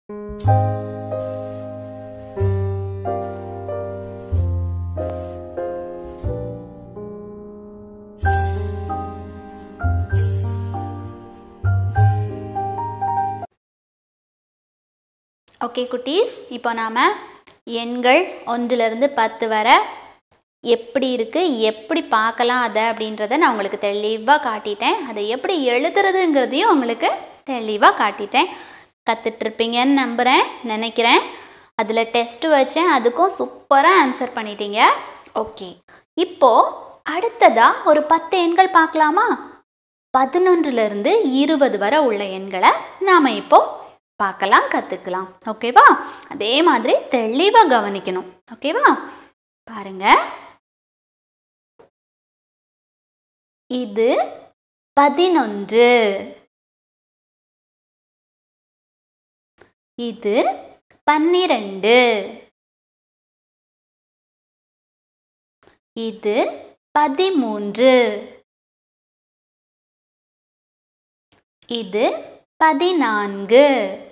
okay குட்டீஸ் இப்போ நாம் எண்கள் ஒன்றிலிருந்து பத்து வரை எப்படி இருக்குது எப்படி பார்க்கலாம் அதை அப்படின்றத நான் உங்களுக்கு தெளிவாக காட்டிட்டேன் அதை எப்படி எழுதுறதுங்கிறதையும் உங்களுக்கு தெளிவாக காட்டிட்டேன் கற்றுட்ருப்பீங்கன்னு நம்புகிறேன் நினைக்கிறேன் அதில் டெஸ்ட் வச்சேன் அதுக்கும் சூப்பராக ஆன்சர் பண்ணிட்டீங்க ஓகே இப்போது அடுத்ததாக ஒரு பத்து எண்கள் பார்க்கலாமா பதினொன்றுலேருந்து இருபது வரை உள்ள எண்களை நாம் இப்போது பார்க்கலாம் கற்றுக்கலாம் ஓகேவா அதே மாதிரி தெளிவாக கவனிக்கணும் ஓகேவா பாருங்க இது பதினொன்று இது பன்னிரண்டு இது பதிமூன்று இது பதினான்கு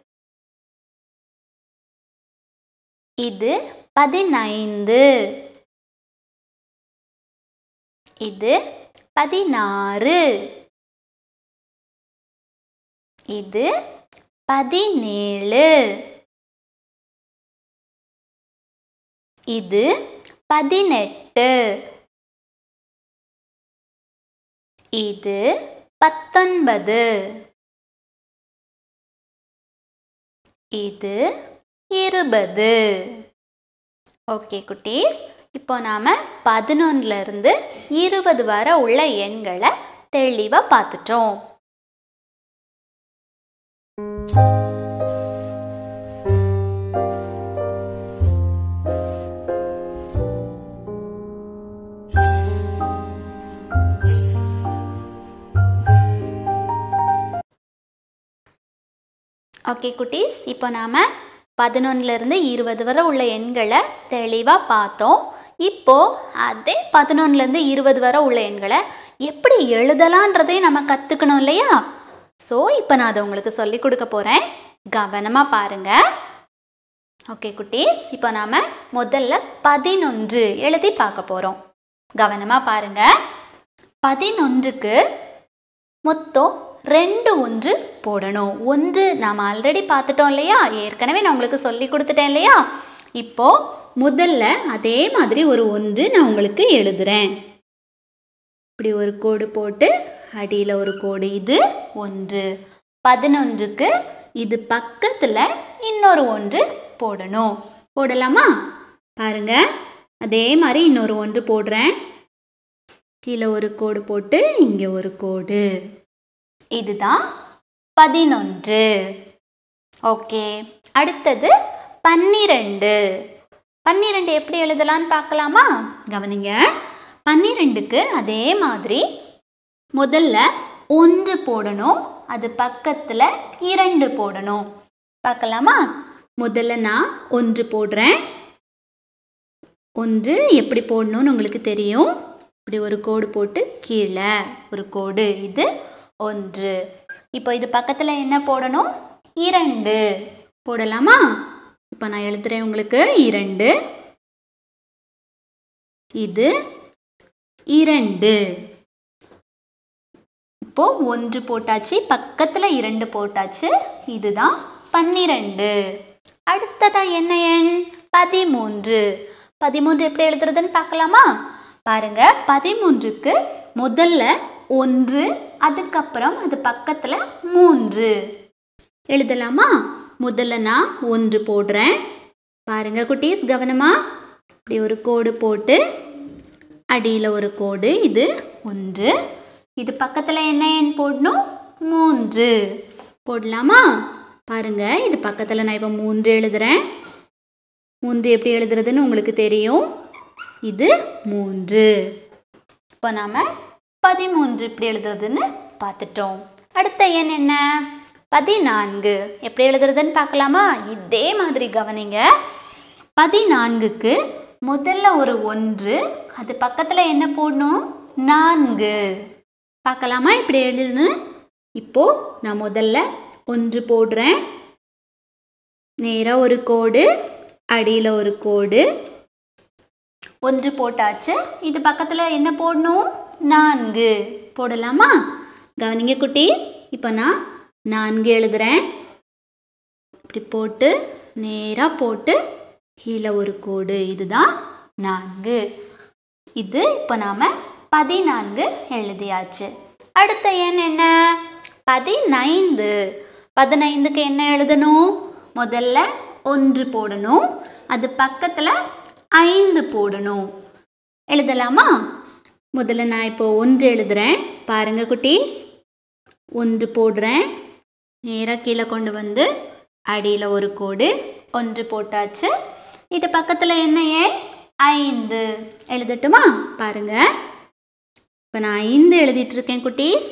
இது பதினைந்து இது பதினாறு இது பதினேழு இது பதினெட்டு இது பத்தொன்பது இது இருபது ஓகே குட்டீஸ் இப்போ நாம் பதினொன்றுலேருந்து இருபது வரை உள்ள எண்களை தெளிவாக பார்த்துட்டோம் ஓகே குட்டீஸ் இப்போ நாம் பதினொன்றுலேருந்து இருபது வரை உள்ள எண்களை தெளிவாக பார்த்தோம் இப்போது அதே பதினொன்றுலேருந்து இருபது வரை உள்ள எண்களை எப்படி எழுதலான்றதையும் நம்ம கற்றுக்கணும் இல்லையா ஸோ இப்போ நான் அதை உங்களுக்கு சொல்லி கொடுக்க போகிறேன் கவனமாக பாருங்கள் ஓகே குட்டீஸ் இப்போ நாம் முதல்ல பதினொன்று எழுதி பார்க்க போகிறோம் கவனமாக பாருங்கள் பதினொன்றுக்கு மொத்தம் ரெண்டு ஒன்று போடணும் ஒன்று நாம் ஆல்ரெடி பார்த்துட்டோம் இல்லையா ஏற்கனவே நான் உங்களுக்கு சொல்லி கொடுத்துட்டேன் இல்லையா இப்போ முதல்ல அதே மாதிரி ஒரு ஒன்று நான் உங்களுக்கு எழுதுறேன் இப்படி ஒரு கோடு போட்டு அடியில் ஒரு கோடு இது ஒன்று பதினொன்றுக்கு இது பக்கத்தில் இன்னொரு ஒன்று போடணும் போடலாமா பாருங்க அதே மாதிரி இன்னொரு ஒன்று போடுறேன் கீழே ஒரு கோடு போட்டு இங்கே ஒரு கோடு இதுதான் பதினொன்று ஓகே அடுத்தது பன்னிரெண்டு பன்னிரெண்டு எப்படி எழுதலான்னு பார்க்கலாமா கவனிங்க பன்னிரெண்டுக்கு அதே மாதிரி முதல்ல ஒன்று போடணும் அது பக்கத்தில் இரண்டு போடணும் பார்க்கலாமா முதல்ல நான் ஒன்று போடுறேன் ஒன்று எப்படி போடணும்னு உங்களுக்கு தெரியும் இப்படி ஒரு கோடு போட்டு கீழே ஒரு கோடு இது ஒன்று இப்போ இது பக்கத்தில் என்ன போடணும் இரண்டு போடலாமா இப்போ நான் எழுதுறேன் உங்களுக்கு இரண்டு இது இரண்டு இப்போ ஒன்று போட்டாச்சு பக்கத்தில் இரண்டு போட்டாச்சு இதுதான் பன்னிரெண்டு அடுத்ததா என்ன எண் பதிமூன்று பதிமூன்று எப்படி எழுதுறதுன்னு பார்க்கலாமா பாருங்க பதிமூன்றுக்கு முதல்ல ஒன்று அதுக்கப்புறம் அது பக்கத்தில் மூன்று எழுதலாமா முதல்ல நான் ஒன்று போடுறேன் பாருங்க குட்டீஸ் கவனமா இப்படி ஒரு கோடு போட்டு அடியில் ஒரு கோடு இது ஒன்று இது பக்கத்தில் என்ன எண் போடணும் மூன்று போடலாமா பாருங்க இது பக்கத்தில் நான் இப்போ மூன்று எழுதுறேன் மூன்று எப்படி எழுதுறதுன்னு உங்களுக்கு தெரியும் இது மூன்று இப்போ நாம் பதிமூன்று இப்படி எழுதுறதுன்னு பார்த்துட்டோம் அடுத்த எண் என்ன பதினான்கு எப்படி எழுதுறதுன்னு பார்க்கலாமா இதே மாதிரி கவனிங்க பதினான்குக்கு முதல்ல ஒரு ஒன்று அது பக்கத்தில் என்ன போடணும் நான்கு பார்க்கலாமா இப்படி எழுதுன்னு இப்போது நான் முதல்ல ஒன்று போடுறேன் நேராக ஒரு கோடு அடியில் ஒரு கோடு ஒன்று போட்டாச்சு இது பக்கத்தில் என்ன போடணும் நான்கு போடலாமா கவனிங்க குட்டீஸ் இப்போ நான் நான்கு எழுதுகிறேன் இப்படி போட்டு நேராக போட்டு கீழே ஒரு கோடு இதுதான் நான்கு இது இப்போ நாம் பதினான்கு எழுதியாச்சு அடுத்த எண் என்ன பதினைந்து பதினைந்துக்கு என்ன எழுதணும் முதல்ல ஒன்று போடணும் அது பக்கத்தில் ஐந்து போடணும் எழுதலாமா முதல்ல நான் இப்போ ஒன்று எழுதுகிறேன் பாருங்க குட்டீஸ் ஒன்று போடுறேன் நேராக கீழே கொண்டு வந்து அடியில் ஒரு கோடு ஒன்று போட்டாச்சு இது பக்கத்தில் என்ன ஏன் ஐந்து எழுதட்டுமா பாருங்க இப்போ நான் ஐந்து எழுதிட்டு இருக்கேன் குட்டீஸ்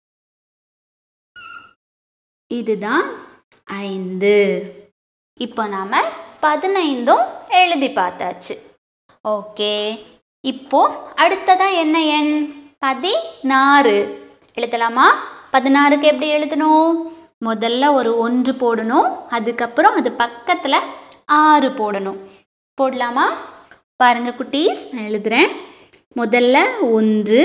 இதுதான் ஐந்து இப்போ நாம் பதினைந்தும் எழுதி பார்த்தாச்சு ஓகே இப்போ அடுத்ததா என்ன எண் பதினாறு எழுதலாமா பதினாறுக்கு எப்படி எழுதணும் முதல்ல ஒரு ஒன்று போடணும் அதுக்கப்புறம் அது பக்கத்தில் ஆறு போடணும் போடலாமா பாருங்க குட்டீஸ் நான் எழுதுறேன் முதல்ல ஒன்று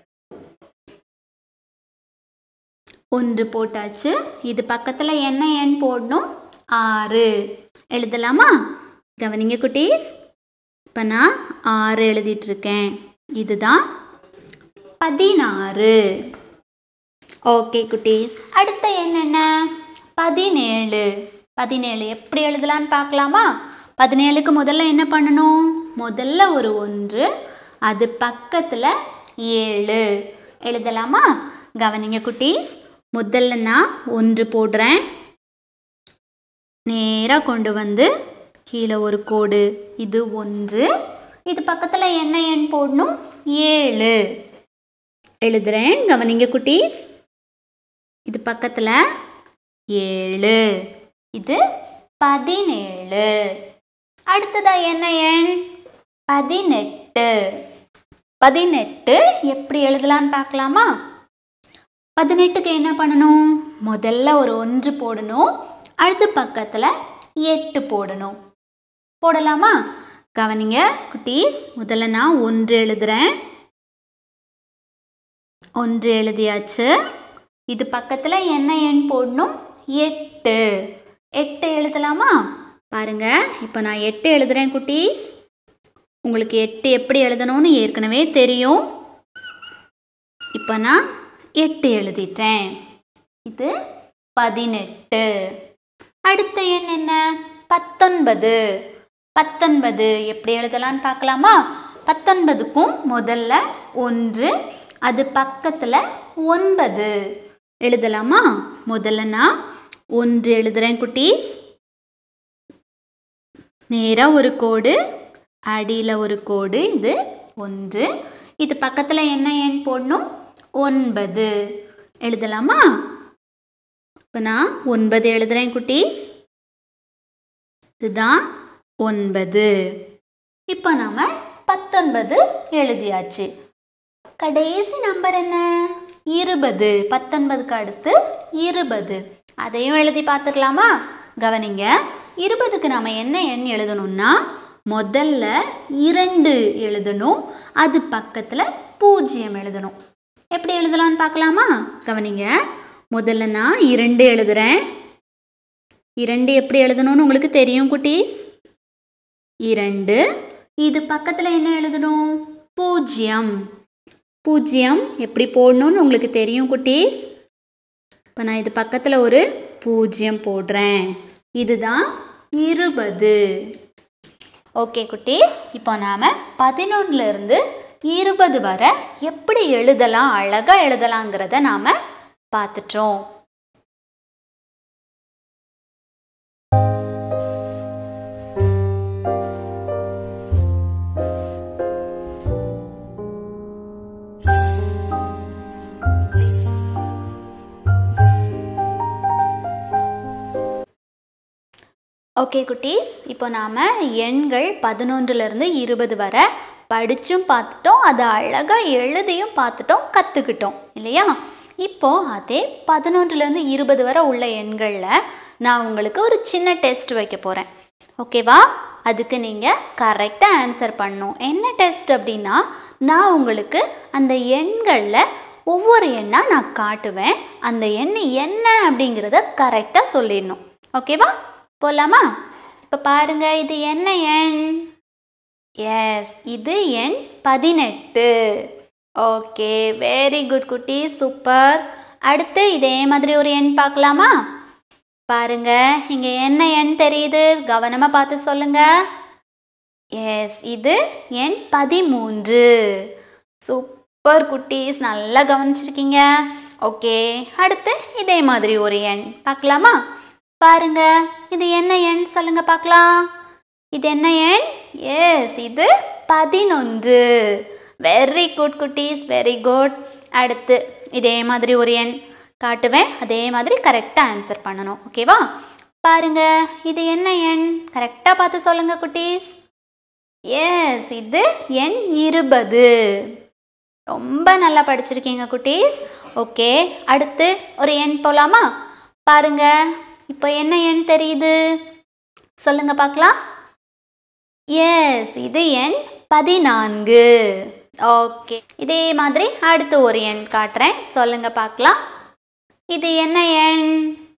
ஒன்று போட்டாச்சு இது பக்கத்தில் என்ன எண் போடணும் ஆறு எழுதலாமா கவனிங்க குட்டீஸ் இப்போ நான் ஆறு எழுதிட்டு இருக்கேன் இதுதான் பதினாறு ஓகே குட்டீஸ் அடுத்த எண் என்ன பதினேழு பதினேழு எப்படி எழுதலான்னு பார்க்கலாமா பதினேழுக்கு முதல்ல என்ன பண்ணணும் முதல்ல ஒரு ஒன்று அது பக்கத்தில் ஏழு எழுதலாமா கவனிங்க குட்டீஸ் முதல்ல நான் ஒன்று போடுறேன் நேராக கொண்டு வந்து கீழே ஒரு கோடு இது ஒன்று இது பக்கத்தில் என்ன எண் போடணும் ஏழு எழுதுறேன் கவனிங்க குட்டீஸ் இது பக்கத்தில் ஏழு இது பதினேழு அடுத்ததா என்ன எண் பதினெட்டு பதினெட்டு எப்படி எழுதலான்னு பார்க்கலாமா பதினெட்டுக்கு என்ன பண்ணணும் முதல்ல ஒரு ஒன்று போடணும் அடுத்த பக்கத்தில் எட்டு போடணும் போடலாமா கவனிங்க குட்டீஸ் முதல்ல நான் ஒன்று எழுதுறேன் ஒன்று எழுதியாச்சு இது பக்கத்தில் என்ன எண் போடணும் எட்டு எட்டு எழுதலாமா பாருங்க இப்போ நான் எட்டு எழுதுறேன் குட்டீஸ் உங்களுக்கு எட்டு எப்படி எழுதணும்னு ஏற்கனவே தெரியும் இப்போ நான் எட்டு எழுதிட்டேன் இது பதினெட்டு அடுத்த எண் என்ன பத்தொன்பது பத்தொன்பது எப்படி எழுதலான்னு பார்க்கலாமா பத்தொன்பதுக்கும் முதல்ல ஒன்று அது பக்கத்தில் ஒன்பது எழுதலாமா முதல்ல நான் ஒன்று எழுதுறேன் குட்டீஸ் நேராக ஒரு கோடு அடியில் ஒரு கோடு இது ஒன்று இது பக்கத்தில் என்ன எண் போடணும் ஒன்பது எழுதலாமா இப்போ நான் ஒன்பது எழுதுறேன் குட்டீஸ் இதுதான் ஒன்பது இப்போ நாம் பத்தொன்பது எழுதியாச்சு கடைசி நம்பர் என்ன இருபது பத்தொன்பதுக்கு அடுத்து இருபது அதையும் எழுதி பார்த்துக்கலாமா கவனிங்க இருபதுக்கு நாம் என்ன எண் எழுதணும்னா முதல்ல இரண்டு எழுதணும் அது பக்கத்தில் பூஜ்ஜியம் எழுதணும் எப்படி எழுதலாம்னு பார்க்கலாமா கவனிங்க முதல்ல நான் இரண்டு எழுதுறேன் இரண்டு எப்படி எழுதணும்னு உங்களுக்கு தெரியும் குட்டீஸ் இரண்டு இது பக்கத்தில் என்ன எழுதணும் பூஜ்ஜியம் பூஜ்ஜியம் எப்படி போடணும்னு உங்களுக்கு தெரியும் குட்டீஸ் இப்போ நான் இது பக்கத்தில் ஒரு பூஜ்ஜியம் போடுறேன் இதுதான் இருபது ஓகே குட்டீஸ் இப்போ நாம் பதினொன்றுலேருந்து இருபது வரை எப்படி எழுதலாம் அழகாக எழுதலாங்கிறத நாம் பார்த்துட்டோம் ஓகே குட்டீஸ் இப்போ நாம் எண்கள் பதினொன்றுலேருந்து இருபது வரை படித்தும் பார்த்துட்டோம் அதை அழகாக எழுதியும் பார்த்துட்டோம் கற்றுக்கிட்டோம் இல்லையா இப்போ அதே பதினொன்றுலேருந்து இருபது வரை உள்ள எண்களில் நான் உங்களுக்கு ஒரு சின்ன டெஸ்ட் வைக்க போகிறேன் ஓகேவா அதுக்கு நீங்கள் கரெக்டாக ஆன்சர் பண்ணணும் என்ன டெஸ்ட் அப்படின்னா நான் உங்களுக்கு அந்த எண்களில் ஒவ்வொரு எண்ணாக நான் காட்டுவேன் அந்த எண் என்ன அப்படிங்கிறத கரெக்டாக சொல்லிடணும் ஓகேவா போகலாமா இப்போ பாருங்க இது என்ன எண் எஸ் இது எண் பதினெட்டு ஓகே வெரி குட் குட்டி சூப்பர் அடுத்து இதே மாதிரி ஒரு எண் பார்க்கலாமா பாருங்க இங்க என்ன எண் தெரியுது கவனமா பார்த்து சொல்லுங்க எஸ் இது எண் பதிமூன்று சூப்பர் குட்டீஸ் நல்லா கவனிச்சிருக்கீங்க ஓகே அடுத்து இதே மாதிரி ஒரு எண் பார்க்கலாமா பாருங்க இது என்ன எண் சொல்லுங்க பார்க்கலாம் இது என்ன எண் எஸ் இது பதினொன்று வெரி குட் குட்டீஸ் வெரி குட் அடுத்து இதே மாதிரி ஒரு எண் காட்டுவேன் அதே மாதிரி கரெக்டாக ஆன்சர் பண்ணணும் ஓகேவா பாருங்க இது என்ன எண் கரெக்டாக பார்த்து சொல்லுங்க குட்டீஸ் எஸ் இது எண் இருபது ரொம்ப நல்லா படிச்சிருக்கீங்க குட்டீஸ் ஓகே அடுத்து ஒரு எண் போலாமா பாருங்க இப்போ என்ன எண் தெரியுது சொல்லுங்க பார்க்கலாம் எஸ் இது எண் பதினான்கு ஓகே இதே மாதிரி அடுத்து ஒரு எண் காட்டுறேன் சொல்லுங்க பார்க்கலாம் இது என்ன எண்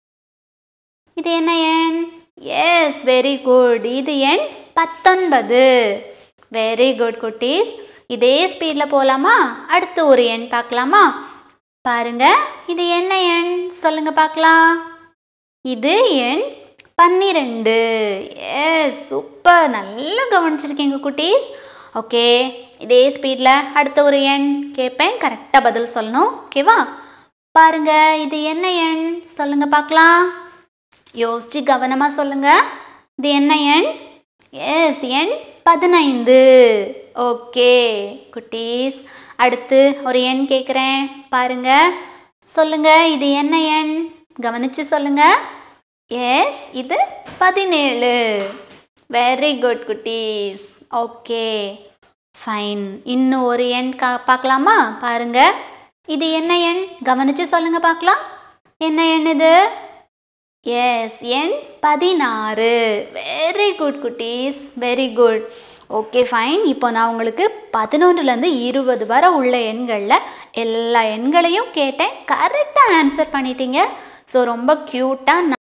இது என்ன எண் எஸ் வெரி குட் இது எண் பத்தொன்பது வெரி குட் குட்டீஸ் இதே ஸ்பீடில் போகலாமா அடுத்து ஒரு எண் பார்க்கலாமா பாருங்க இது என்ன எண் சொல்லுங்க பார்க்கலாம் இது எண் பன்னிரெண்டு எஸ் சூப்பர் நல்லா கவனிச்சிருக்கீங்க குட்டீஸ் ஓகே இதே ஸ்பீடில் அடுத்த ஒரு எண் கேட்பேன் கரெக்டாக பதில் சொல்லணும் ஓகேவா பாருங்க இது என்ன எண் சொல்லுங்க பார்க்கலாம் யோசிச்சு கவனமாக சொல்லுங்க இது என்ன எண் எஸ் எண் பதினைந்து ஓகே குட்டீஸ் அடுத்து ஒரு எண் கேட்குறேன் பாருங்க சொல்லுங்க இது என்ன எண் கவனிச்சு சொல்லுங்க எஸ் இது பதினேழு வெரி குட் குட்டீஸ் ஓகே ஃபைன் இன்னும் ஒரு எண் கா பார்க்கலாமா பாருங்க இது என்ன எண் கவனிச்சு சொல்லுங்க பார்க்கலாம் என்ன எண் இது எஸ் எண் பதினாறு வெரி குட் குட்டீஸ் வெரி குட் ஓகே ஃபைன் இப்போ நான் உங்களுக்கு பதினொன்றுலேருந்து இருபது வரை உள்ள எண்களில் எல்லா எண்களையும் கேட்டேன் கரெக்டாக ஆன்சர் பண்ணிட்டீங்க ஸோ ரொம்ப க்யூட்டாக